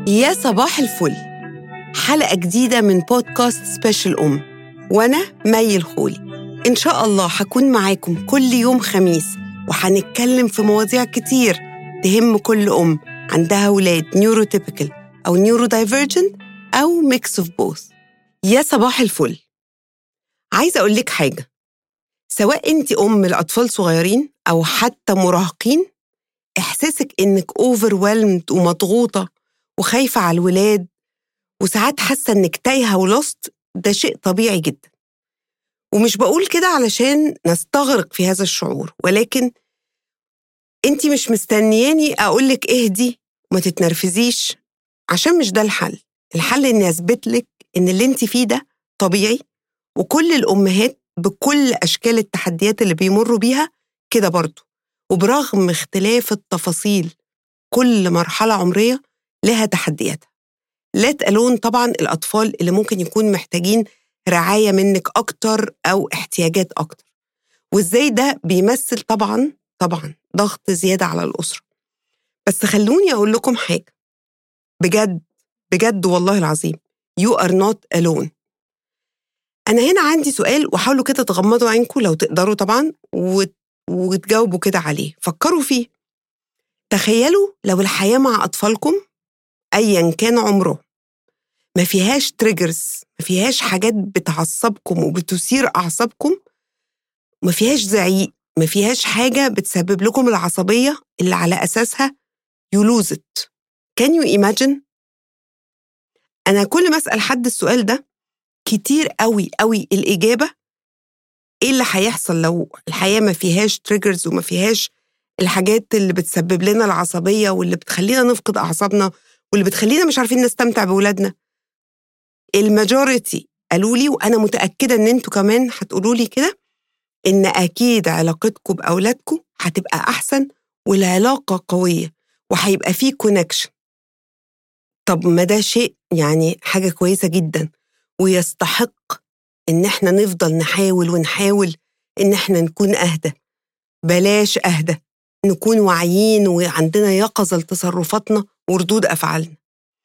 يا صباح الفل حلقة جديدة من بودكاست سبيشال أم وأنا مي الخولي إن شاء الله هكون معاكم كل يوم خميس وهنتكلم في مواضيع كتير تهم كل أم عندها ولاد نيوروتيبيكال أو نيورو دايفرجنت أو ميكس اوف بوث يا صباح الفل عايزة أقول لك حاجة سواء أنت أم لأطفال صغيرين أو حتى مراهقين إحساسك إنك overwhelmed ومضغوطة وخايفة على الولاد وساعات حاسة إنك تايهة ولوست ده شيء طبيعي جدا ومش بقول كده علشان نستغرق في هذا الشعور ولكن انت مش مستنياني اقولك اهدي وما تتنرفزيش عشان مش ده الحل الحل اني اثبت لك ان اللي انت فيه ده طبيعي وكل الامهات بكل اشكال التحديات اللي بيمروا بيها كده برضه وبرغم اختلاف التفاصيل كل مرحله عمريه لها تحدياتها لا تقلون طبعا الاطفال اللي ممكن يكون محتاجين رعايه منك اكتر او احتياجات اكتر وازاي ده بيمثل طبعا طبعا ضغط زياده على الاسره بس خلوني اقول لكم حاجه بجد بجد والله العظيم you are not alone انا هنا عندي سؤال وحاولوا كده تغمضوا عينكم لو تقدروا طبعا وت... وتجاوبوا كده عليه فكروا فيه تخيلوا لو الحياه مع اطفالكم ايا كان عمره ما فيهاش تريجرز ما فيهاش حاجات بتعصبكم وبتثير اعصابكم ما فيهاش زعيق ما فيهاش حاجه بتسبب لكم العصبيه اللي على اساسها you lose it can you imagine انا كل ما اسال حد السؤال ده كتير قوي قوي الاجابه ايه اللي هيحصل لو الحياه ما فيهاش تريجرز وما فيهاش الحاجات اللي بتسبب لنا العصبيه واللي بتخلينا نفقد اعصابنا واللي بتخلينا مش عارفين نستمتع بولادنا الماجوريتي قالوا لي وانا متاكده ان انتوا كمان هتقولوا لي كده ان اكيد علاقتكم باولادكم هتبقى احسن والعلاقه قويه وهيبقى فيه كونكشن طب ما ده شيء يعني حاجه كويسه جدا ويستحق ان احنا نفضل نحاول ونحاول ان احنا نكون اهدى بلاش اهدى نكون واعيين وعندنا يقظه لتصرفاتنا وردود افعالنا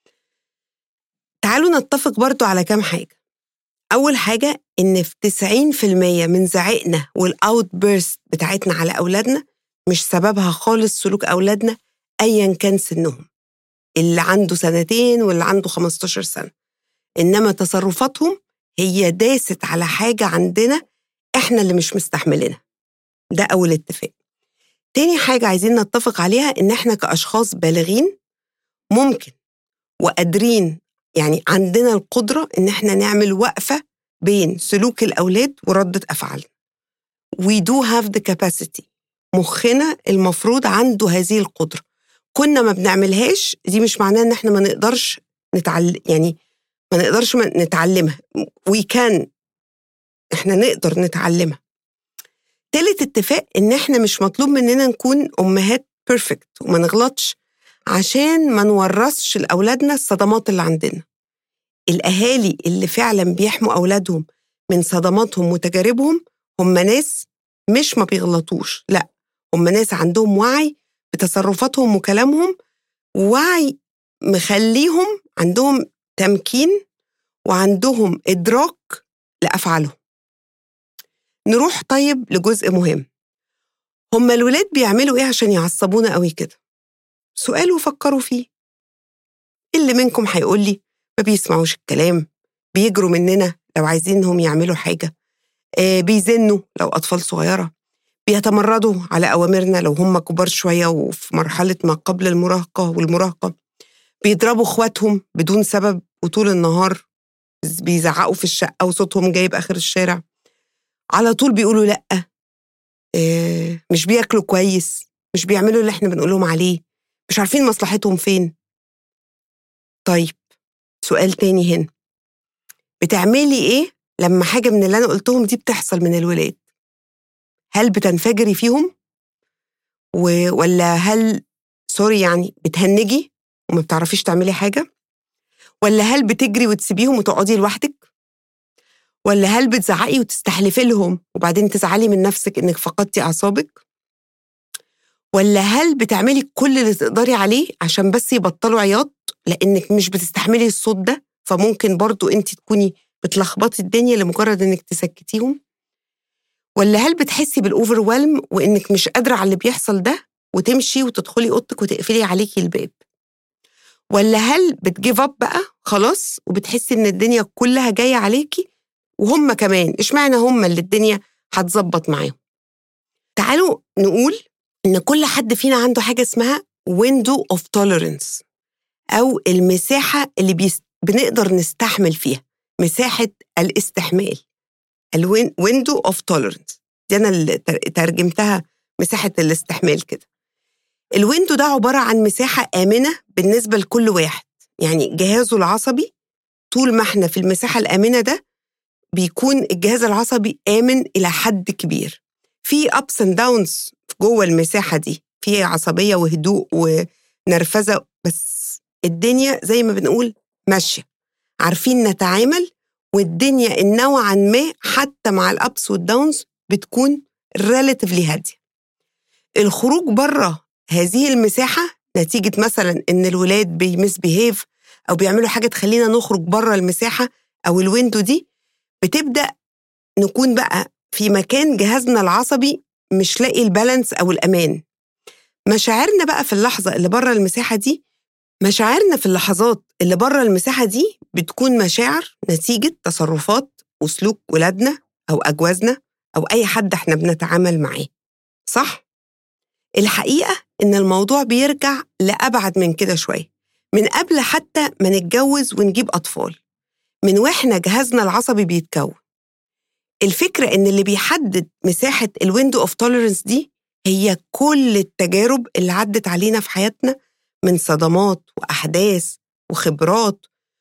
تعالوا نتفق برضو على كام حاجه اول حاجه ان في 90% من زعقنا والاوت بيرست بتاعتنا على اولادنا مش سببها خالص سلوك اولادنا ايا كان سنهم اللي عنده سنتين واللي عنده 15 سنه انما تصرفاتهم هي داست على حاجه عندنا احنا اللي مش مستحملينها ده اول اتفاق تاني حاجه عايزين نتفق عليها ان احنا كاشخاص بالغين ممكن وقادرين يعني عندنا القدره ان احنا نعمل وقفه بين سلوك الاولاد وردة افعالنا we do have the capacity مخنا المفروض عنده هذه القدره كنا ما بنعملهاش دي مش معناه ان احنا ما نقدرش نتعلم يعني ما نقدرش نتعلمها we can احنا نقدر نتعلمها تالت اتفاق ان احنا مش مطلوب مننا نكون امهات بيرفكت وما نغلطش عشان ما نورثش لاولادنا الصدمات اللي عندنا الاهالي اللي فعلا بيحموا اولادهم من صدماتهم وتجاربهم هم ناس مش ما بيغلطوش لا هم ناس عندهم وعي بتصرفاتهم وكلامهم ووعي مخليهم عندهم تمكين وعندهم ادراك لافعالهم نروح طيب لجزء مهم هما الولاد بيعملوا ايه عشان يعصبونا قوي كده سؤال وفكروا فيه اللي منكم هيقول لي ما بيسمعوش الكلام بيجروا مننا لو عايزينهم يعملوا حاجة آه بيزنوا لو أطفال صغيرة بيتمردوا على أوامرنا لو هم كبار شوية وفي مرحلة ما قبل المراهقة والمراهقة بيضربوا إخواتهم بدون سبب وطول النهار بيزعقوا في الشقة وصوتهم جايب آخر الشارع على طول بيقولوا لأ آه مش بياكلوا كويس مش بيعملوا اللي احنا بنقول لهم عليه مش عارفين مصلحتهم فين طيب سؤال تاني هنا بتعملي ايه لما حاجة من اللي أنا قلتهم دي بتحصل من الولاد هل بتنفجري فيهم و... ولا هل سوري يعني بتهنجي وما بتعرفيش تعملي حاجة ولا هل بتجري وتسيبيهم وتقعدي لوحدك ولا هل بتزعقي وتستحلفي لهم وبعدين تزعلي من نفسك انك فقدتي اعصابك ولا هل بتعملي كل اللي تقدري عليه عشان بس يبطلوا عياط لانك مش بتستحملي الصوت ده فممكن برضو انت تكوني بتلخبطي الدنيا لمجرد انك تسكتيهم ولا هل بتحسي بالاوفر وانك مش قادره على اللي بيحصل ده وتمشي وتدخلي اوضتك وتقفلي عليكي الباب ولا هل بتجيف اب بقى خلاص وبتحسي ان الدنيا كلها جايه عليكي وهم كمان اشمعنى هم اللي الدنيا هتظبط معاهم تعالوا نقول ان كل حد فينا عنده حاجه اسمها window of tolerance او المساحه اللي بيست... بنقدر نستحمل فيها مساحه الاستحمال الويندو اوف tolerance دي انا اللي ترجمتها مساحه الاستحمال كده الويندو ده عباره عن مساحه امنه بالنسبه لكل واحد يعني جهازه العصبي طول ما احنا في المساحه الامنه ده بيكون الجهاز العصبي امن الى حد كبير في ابس اند داونز جوه المساحه دي في عصبيه وهدوء ونرفزه بس الدنيا زي ما بنقول ماشيه عارفين نتعامل والدنيا نوعا ما حتى مع الابس والداونز بتكون ريلاتيفلي هاديه الخروج بره هذه المساحه نتيجه مثلا ان الولاد بيمس بيهيف او بيعملوا حاجه تخلينا نخرج بره المساحه او الويندو دي بتبدا نكون بقى في مكان جهازنا العصبي مش لاقي البالانس او الامان مشاعرنا بقى في اللحظه اللي بره المساحه دي مشاعرنا في اللحظات اللي بره المساحه دي بتكون مشاعر نتيجه تصرفات وسلوك ولادنا او اجوازنا او اي حد احنا بنتعامل معاه صح الحقيقه ان الموضوع بيرجع لابعد من كده شويه من قبل حتى ما نتجوز ونجيب اطفال من واحنا جهازنا العصبي بيتكون الفكرة إن اللي بيحدد مساحة الويندو اوف توليرنس دي هي كل التجارب اللي عدت علينا في حياتنا من صدمات وأحداث وخبرات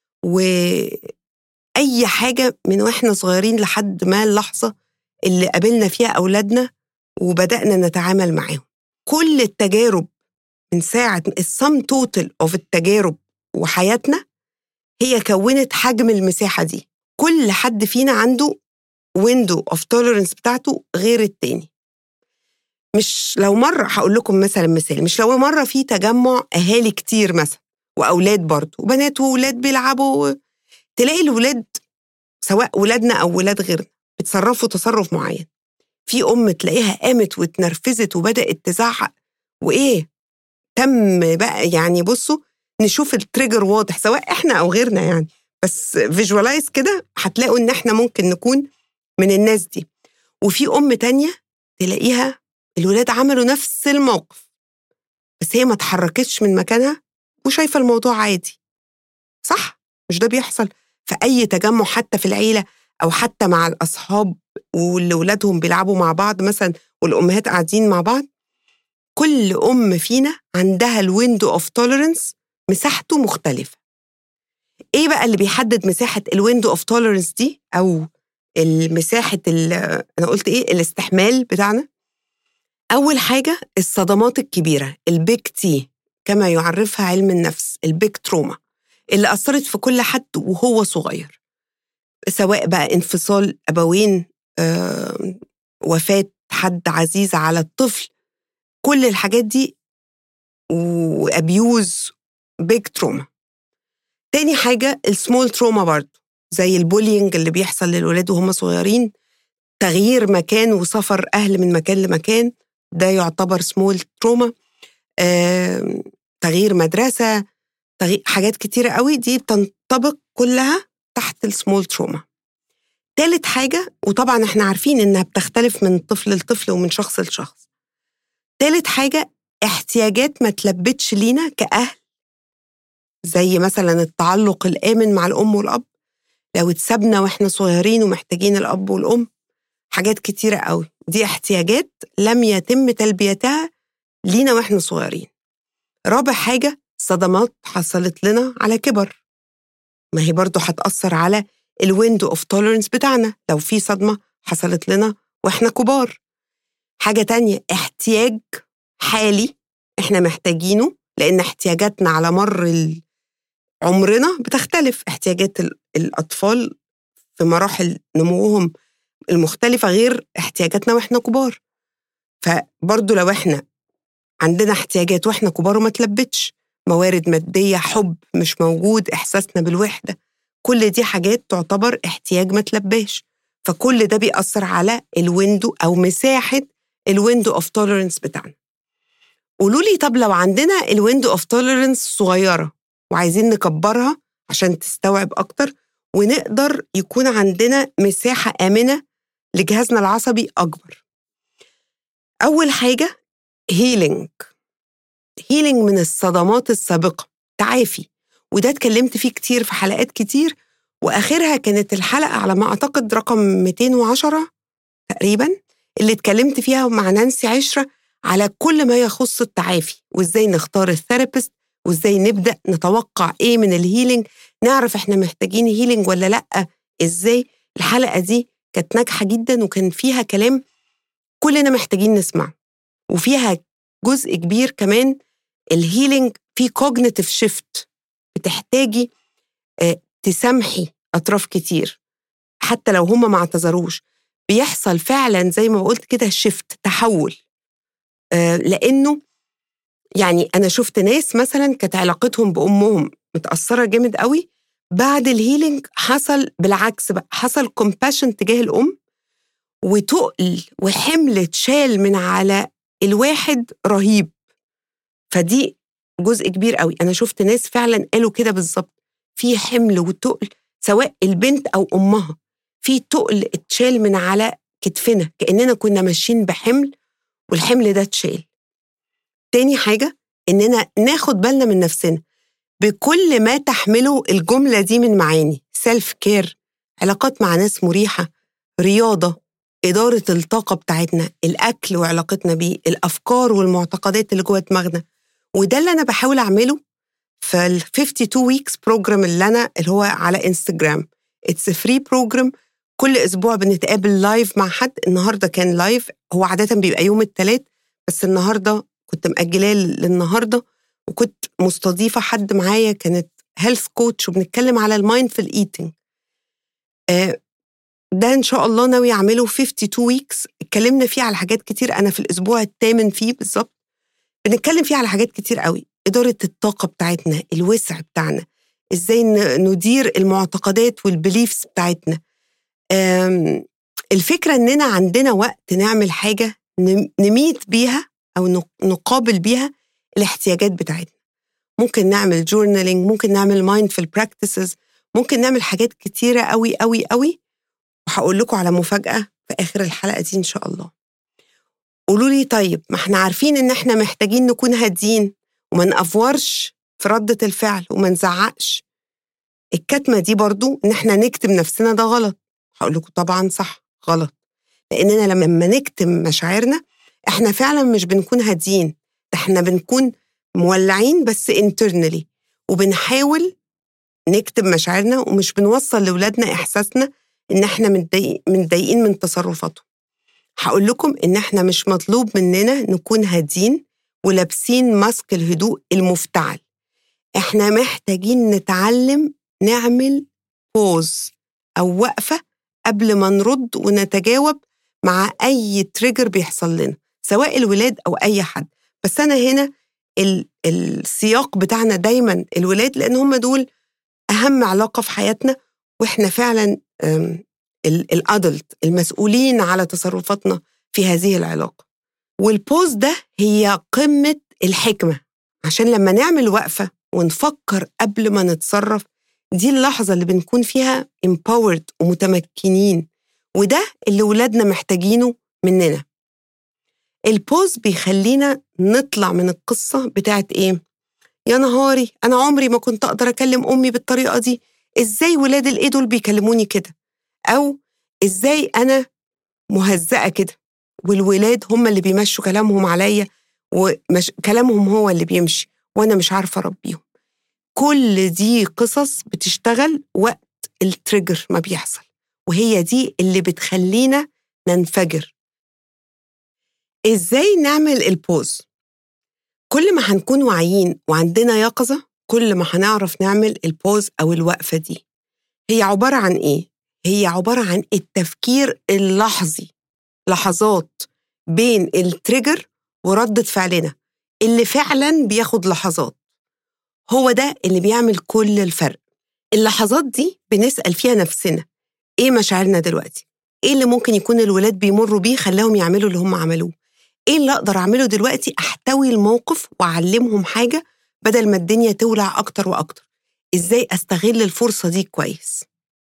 وأي حاجة من وإحنا صغيرين لحد ما اللحظة اللي قابلنا فيها أولادنا وبدأنا نتعامل معاهم كل التجارب من ساعة السم توتال اوف التجارب وحياتنا هي كونت حجم المساحة دي كل حد فينا عنده ويندو اوف توليرنس بتاعته غير التاني مش لو مرة هقول لكم مثلا مثال مش لو مرة في تجمع أهالي كتير مثلا وأولاد برضه وبنات وولاد بيلعبوا تلاقي الولاد سواء ولادنا أو ولاد غيرنا بيتصرفوا تصرف معين في أم تلاقيها قامت واتنرفزت وبدأت تزعق وإيه تم بقى يعني بصوا نشوف التريجر واضح سواء احنا او غيرنا يعني بس فيجوالايز كده هتلاقوا ان احنا ممكن نكون من الناس دي وفي ام تانية تلاقيها الولاد عملوا نفس الموقف بس هي ما اتحركتش من مكانها وشايفه الموضوع عادي صح مش ده بيحصل في اي تجمع حتى في العيله او حتى مع الاصحاب واللي ولادهم بيلعبوا مع بعض مثلا والامهات قاعدين مع بعض كل ام فينا عندها الويندو اوف توليرنس مساحته مختلفه ايه بقى اللي بيحدد مساحه الويندو اوف توليرنس دي او المساحه انا قلت ايه الاستحمال بتاعنا اول حاجه الصدمات الكبيره البيج تي كما يعرفها علم النفس البيج تروما اللي اثرت في كل حد وهو صغير سواء بقى انفصال ابوين آه، وفاه حد عزيز على الطفل كل الحاجات دي وابيوز بيج تروما تاني حاجة السمول تروما برضه زي البولينج اللي بيحصل للولاد وهم صغيرين تغيير مكان وسفر أهل من مكان لمكان ده يعتبر سمول تروما آه، تغيير مدرسة تغيير حاجات كتيرة قوي دي بتنطبق كلها تحت السمول تروما تالت حاجة وطبعا احنا عارفين انها بتختلف من طفل لطفل ومن شخص لشخص تالت حاجة احتياجات ما تلبتش لينا كأهل زي مثلا التعلق الآمن مع الأم والأب لو اتسبنا واحنا صغيرين ومحتاجين الأب والأم حاجات كتيرة قوي دي احتياجات لم يتم تلبيتها لينا واحنا صغيرين رابع حاجة صدمات حصلت لنا على كبر ما هي برضو هتأثر على الويندو اوف توليرنس بتاعنا لو في صدمة حصلت لنا واحنا كبار حاجة تانية احتياج حالي احنا محتاجينه لأن احتياجاتنا على مر عمرنا بتختلف احتياجات الأطفال في مراحل نموهم المختلفة غير احتياجاتنا واحنا كبار فبرضه لو احنا عندنا احتياجات واحنا كبار وما تلبتش موارد مادية حب مش موجود إحساسنا بالوحدة كل دي حاجات تعتبر احتياج ما تلباش فكل ده بيأثر على الويندو أو مساحة الويندو اوف توليرنس بتاعنا قولوا لي طب لو عندنا الويندو اوف توليرنس صغيرة وعايزين نكبرها عشان تستوعب أكتر ونقدر يكون عندنا مساحة آمنة لجهازنا العصبي أكبر أول حاجة هيلينج هيلينج من الصدمات السابقة تعافي وده اتكلمت فيه كتير في حلقات كتير وآخرها كانت الحلقة على ما أعتقد رقم 210 تقريبا اللي اتكلمت فيها مع نانسي عشرة على كل ما يخص التعافي وإزاي نختار الثيرابيست وإزاي نبدأ نتوقع إيه من الهيلينج نعرف إحنا محتاجين هيلينج ولا لأ إزاي الحلقة دي كانت ناجحة جدا وكان فيها كلام كلنا محتاجين نسمع وفيها جزء كبير كمان الهيلينج في كوجنيتيف شيفت بتحتاجي آه، تسامحي اطراف كتير حتى لو هم ما اعتذروش بيحصل فعلا زي ما قلت كده شيفت تحول آه، لانه يعني انا شفت ناس مثلا كانت علاقتهم بامهم متاثره جامد قوي بعد الهيلينج حصل بالعكس بقى حصل كومباشن تجاه الام وتقل وحمل اتشال من على الواحد رهيب فدي جزء كبير قوي انا شفت ناس فعلا قالوا كده بالظبط في حمل وتقل سواء البنت او امها في تقل اتشال من على كتفنا كاننا كنا ماشيين بحمل والحمل ده اتشال تاني حاجه اننا ناخد بالنا من نفسنا بكل ما تحمله الجمله دي من معاني سيلف كير علاقات مع ناس مريحه رياضه إدارة الطاقة بتاعتنا الأكل وعلاقتنا بيه الأفكار والمعتقدات اللي جوه دماغنا وده اللي أنا بحاول أعمله في ال 52 ويكس بروجرام اللي أنا اللي هو على انستجرام اتس فري بروجرام كل أسبوع بنتقابل لايف مع حد النهاردة كان لايف هو عادة بيبقى يوم الثلاث بس النهاردة كنت مأجلاه للنهاردة وكنت مستضيفة حد معايا كانت هيلث كوتش وبنتكلم على المايندفul ايتنج آه ده ان شاء الله ناوي اعمله 52 ويكس اتكلمنا فيه على حاجات كتير انا في الاسبوع الثامن فيه بالظبط بنتكلم فيه على حاجات كتير قوي اداره الطاقه بتاعتنا الوسع بتاعنا ازاي ندير المعتقدات والبليفز بتاعتنا الفكره اننا عندنا وقت نعمل حاجه نميت بيها او نقابل بيها الاحتياجات بتاعتنا ممكن نعمل جورنالينج ممكن نعمل مايندفul براكتسز ممكن نعمل حاجات كتيره قوي قوي قوي وهقول لكم على مفاجأة في آخر الحلقة دي إن شاء الله قولوا لي طيب ما احنا عارفين إن احنا محتاجين نكون هادين وما نأفورش في ردة الفعل وما نزعقش الكتمة دي برضو إن احنا نكتم نفسنا ده غلط هقول لكم طبعا صح غلط لأننا لما نكتم مشاعرنا احنا فعلا مش بنكون هادين ده احنا بنكون مولعين بس انترنالي وبنحاول نكتب مشاعرنا ومش بنوصل لأولادنا إحساسنا ان احنا متضايقين من تصرفاته هقول لكم ان احنا مش مطلوب مننا نكون هادين ولابسين ماسك الهدوء المفتعل احنا محتاجين نتعلم نعمل بوز او وقفه قبل ما نرد ونتجاوب مع اي تريجر بيحصل لنا سواء الولاد او اي حد بس انا هنا السياق بتاعنا دايما الولاد لان هم دول اهم علاقه في حياتنا واحنا فعلا الادلت المسؤولين على تصرفاتنا في هذه العلاقه والبوز ده هي قمه الحكمه عشان لما نعمل وقفه ونفكر قبل ما نتصرف دي اللحظه اللي بنكون فيها empowered ومتمكنين وده اللي ولادنا محتاجينه مننا البوز بيخلينا نطلع من القصه بتاعت ايه يا نهاري انا عمري ما كنت اقدر اكلم امي بالطريقه دي ازاي ولاد الايه دول بيكلموني كده او ازاي انا مهزأة كده والولاد هم اللي بيمشوا كلامهم عليا وكلامهم هو اللي بيمشي وانا مش عارفه اربيهم كل دي قصص بتشتغل وقت التريجر ما بيحصل وهي دي اللي بتخلينا ننفجر ازاي نعمل البوز كل ما هنكون واعيين وعندنا يقظه كل ما هنعرف نعمل البوز او الوقفه دي هي عباره عن ايه هي عباره عن التفكير اللحظي لحظات بين التريجر وردة فعلنا اللي فعلا بياخد لحظات هو ده اللي بيعمل كل الفرق اللحظات دي بنسأل فيها نفسنا ايه مشاعرنا دلوقتي ايه اللي ممكن يكون الولاد بيمروا بيه خلاهم يعملوا اللي هم عملوه ايه اللي اقدر اعمله دلوقتي احتوي الموقف واعلمهم حاجه بدل ما الدنيا تولع اكتر واكتر ازاي استغل الفرصه دي كويس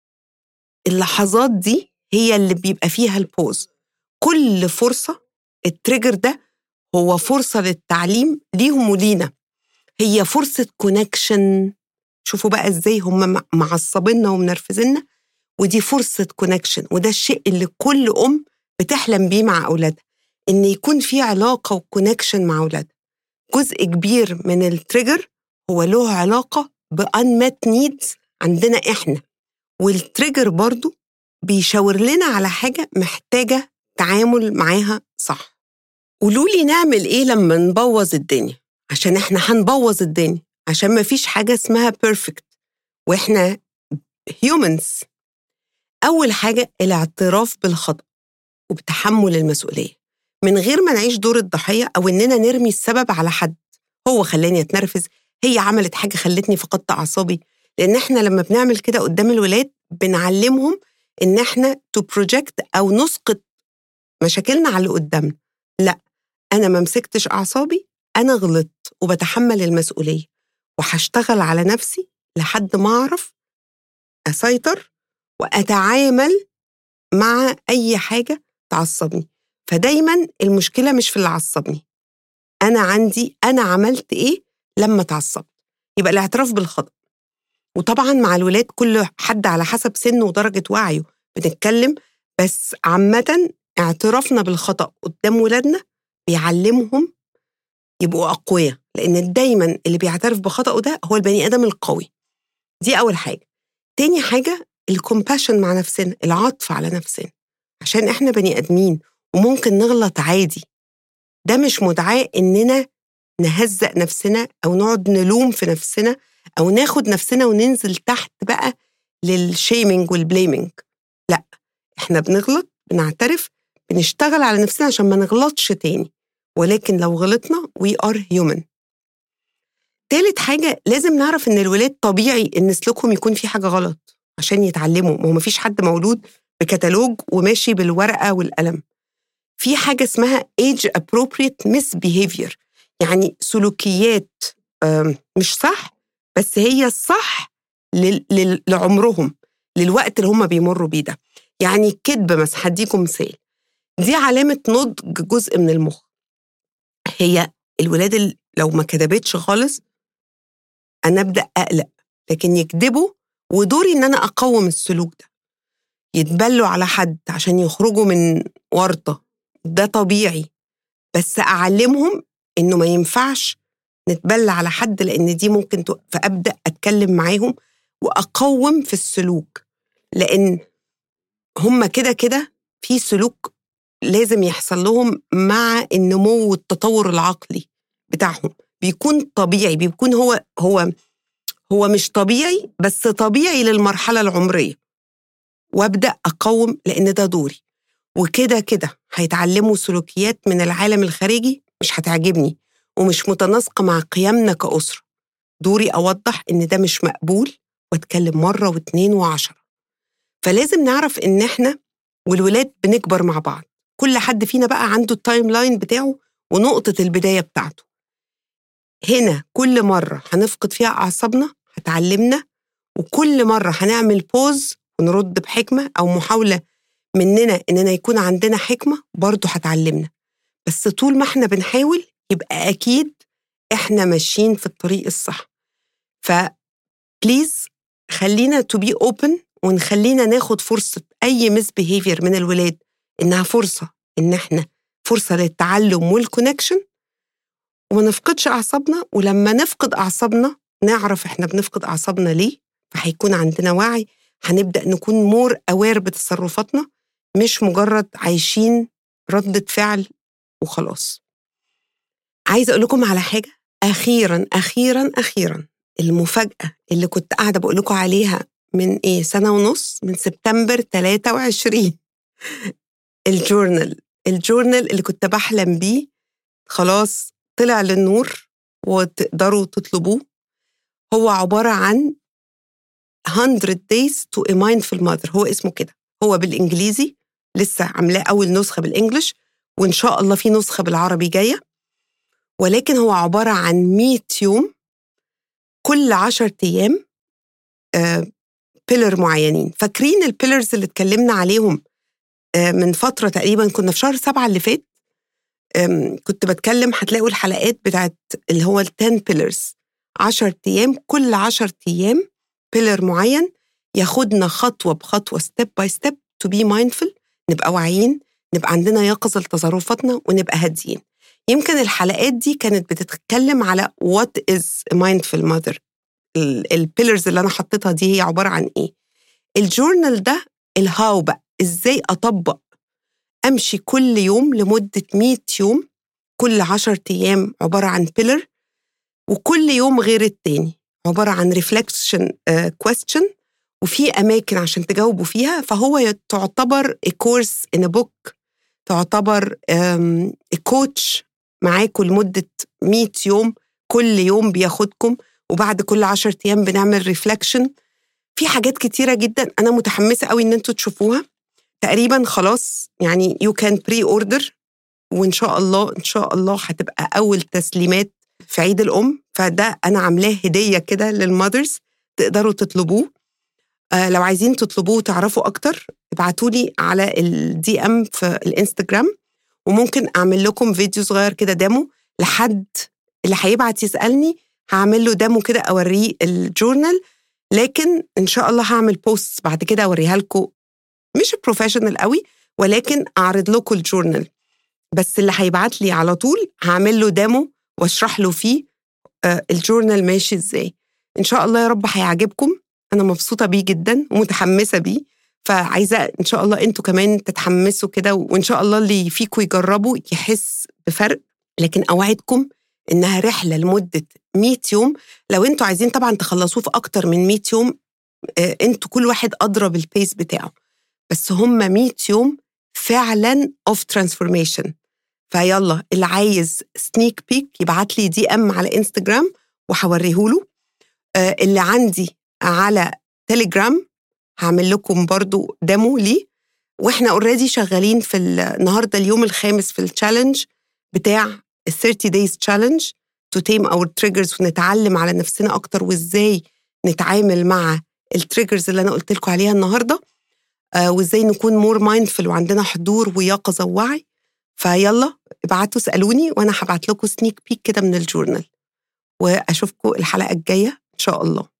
اللحظات دي هي اللي بيبقى فيها البوز كل فرصه التريجر ده هو فرصه للتعليم ليهم ولينا هي فرصه كونكشن شوفوا بقى ازاي هم معصبيننا ومنرفزيننا ودي فرصه كونكشن وده الشيء اللي كل ام بتحلم بيه مع اولادها ان يكون في علاقه وكونكشن مع اولادها جزء كبير من التريجر هو له علاقه بانمت نيدز عندنا احنا والتريجر برضو بيشاور لنا على حاجه محتاجه تعامل معاها صح قولوا لي نعمل ايه لما نبوظ الدنيا عشان احنا هنبوظ الدنيا عشان ما فيش حاجه اسمها بيرفكت واحنا هيومنز اول حاجه الاعتراف بالخطا وبتحمل المسؤوليه من غير ما نعيش دور الضحيه او اننا نرمي السبب على حد هو خلاني اتنرفز هي عملت حاجه خلتني فقدت اعصابي لان احنا لما بنعمل كده قدام الولاد بنعلمهم ان احنا تو بروجكت او نسقط مشاكلنا على اللي قدامنا لا انا ما مسكتش اعصابي انا غلطت وبتحمل المسؤوليه وهشتغل على نفسي لحد ما اعرف اسيطر واتعامل مع اي حاجه تعصبني فدايما المشكله مش في اللي عصبني انا عندي انا عملت ايه لما اتعصبت يبقى الاعتراف بالخطا وطبعا مع الولاد كل حد على حسب سنه ودرجه وعيه بنتكلم بس عامه اعترافنا بالخطا قدام ولادنا بيعلمهم يبقوا اقوياء لان دايما اللي بيعترف بخطأه ده هو البني ادم القوي دي اول حاجه تاني حاجه الكومباشن مع نفسنا العطف على نفسنا عشان احنا بني ادمين وممكن نغلط عادي ده مش مدعاة إننا نهزق نفسنا أو نقعد نلوم في نفسنا أو ناخد نفسنا وننزل تحت بقى للشيمينج والبليمينج لا إحنا بنغلط بنعترف بنشتغل على نفسنا عشان ما نغلطش تاني ولكن لو غلطنا we are human تالت حاجة لازم نعرف إن الولاد طبيعي إن سلوكهم يكون في حاجة غلط عشان يتعلموا ما هو مفيش حد مولود بكتالوج وماشي بالورقة والقلم في حاجة اسمها age appropriate misbehavior يعني سلوكيات مش صح بس هي الصح لعمرهم للوقت اللي هم بيمروا بيه ده يعني الكذب مثلا هديكم مثال دي علامة نضج جزء من المخ هي الولاد اللي لو ما كذبتش خالص أنا أبدأ أقلق لكن يكذبوا ودوري إن أنا أقوم السلوك ده يتبلوا على حد عشان يخرجوا من ورطة ده طبيعي بس أعلمهم إنه ما ينفعش نتبلى على حد لأن دي ممكن تو... فأبدأ أتكلم معاهم وأقوم في السلوك لأن هم كده كده في سلوك لازم يحصل لهم مع النمو والتطور العقلي بتاعهم بيكون طبيعي بيكون هو هو هو مش طبيعي بس طبيعي للمرحلة العمرية وابدأ أقوم لأن ده دوري وكده كده هيتعلموا سلوكيات من العالم الخارجي مش هتعجبني ومش متناسقة مع قيمنا كأسرة دوري أوضح إن ده مش مقبول واتكلم مرة واتنين وعشرة فلازم نعرف إن إحنا والولاد بنكبر مع بعض كل حد فينا بقى عنده التايم لاين بتاعه ونقطة البداية بتاعته هنا كل مرة هنفقد فيها أعصابنا هتعلمنا وكل مرة هنعمل بوز ونرد بحكمة أو محاولة مننا إننا يكون عندنا حكمة برضه هتعلمنا بس طول ما احنا بنحاول يبقى أكيد احنا ماشيين في الطريق الصح فبليز خلينا تو بي اوبن ونخلينا ناخد فرصة أي مس بيهيفير من الولاد إنها فرصة إن احنا فرصة للتعلم والكونكشن وما نفقدش أعصابنا ولما نفقد أعصابنا نعرف احنا بنفقد أعصابنا ليه فهيكون عندنا وعي هنبدأ نكون مور أوير بتصرفاتنا مش مجرد عايشين ردة فعل وخلاص عايزة أقول لكم على حاجة أخيرا أخيرا أخيرا المفاجأة اللي كنت قاعدة بقول لكم عليها من إيه سنة ونص من سبتمبر 23 الجورنال الجورنال اللي كنت بحلم بيه خلاص طلع للنور وتقدروا تطلبوه هو عبارة عن 100 days to a mindful mother هو اسمه كده هو بالإنجليزي لسه عاملاه أول نسخة بالإنجلش وإن شاء الله في نسخة بالعربي جاية ولكن هو عبارة عن 100 يوم كل 10 أيام بيلر معينين فاكرين البيلرز اللي اتكلمنا عليهم آه، من فترة تقريبا كنا في شهر سبعة اللي فات آم، كنت بتكلم هتلاقوا الحلقات بتاعت اللي هو ال 10 بيلرز 10 أيام كل 10 أيام بيلر معين ياخدنا خطوة بخطوة ستيب باي ستيب تو بي مايندفul نبقى واعيين نبقى عندنا يقظة لتصرفاتنا ونبقى هاديين يمكن الحلقات دي كانت بتتكلم على what is a mindful mother البيلرز اللي انا حطيتها دي هي عباره عن ايه الجورنال ده الهاو بقى ازاي اطبق امشي كل يوم لمده 100 يوم كل 10 ايام عباره عن بيلر وكل يوم غير التاني عباره عن ريفلكشن كويستشن وفي اماكن عشان تجاوبوا فيها فهو ي- تعتبر كورس ان بوك تعتبر كوتش معاكم لمده 100 يوم كل يوم بياخدكم وبعد كل 10 ايام بنعمل ريفلكشن في حاجات كتيره جدا انا متحمسه قوي ان انتوا تشوفوها تقريبا خلاص يعني يو كان بري اوردر وان شاء الله ان شاء الله هتبقى اول تسليمات في عيد الام فده انا عاملاه هديه كده للماذرز تقدروا تطلبوه آه لو عايزين تطلبوه وتعرفوا اكتر ابعتوا لي على الدي ام في الانستجرام وممكن اعمل لكم فيديو صغير كده ديمو لحد اللي هيبعت يسالني هعمل له ديمو كده اوريه الجورنال لكن ان شاء الله هعمل بوست بعد كده اوريها لكم مش بروفيشنال قوي ولكن اعرض لكم الجورنال بس اللي هيبعت لي على طول هعمل له ديمو واشرح له فيه آه، الجورنال ماشي ازاي ان شاء الله يا رب هيعجبكم انا مبسوطه بيه جدا ومتحمسه بيه فعايزه ان شاء الله انتوا كمان تتحمسوا كده وان شاء الله اللي فيكم يجربوا يحس بفرق لكن اوعدكم انها رحله لمده 100 يوم لو انتوا عايزين طبعا تخلصوه في اكتر من 100 يوم آه، انتوا كل واحد ادرى بالبيس بتاعه بس هم 100 يوم فعلا اوف ترانسفورميشن فيلا اللي عايز سنيك بيك يبعت لي دي ام على انستجرام وهوريهوله آه، اللي عندي على تليجرام هعمل لكم برضو ديمو ليه واحنا اوريدي شغالين في ال- النهارده اليوم الخامس في التشالنج بتاع ال 30 days challenge to tame our triggers ونتعلم على نفسنا اكتر وازاي نتعامل مع التريجرز اللي انا قلت لكم عليها النهارده آه وازاي نكون مور مايندفul وعندنا حضور ويقظه ووعي فيلا ابعتوا اسالوني وانا هبعت لكم سنيك بيك كده من الجورنال واشوفكم الحلقه الجايه ان شاء الله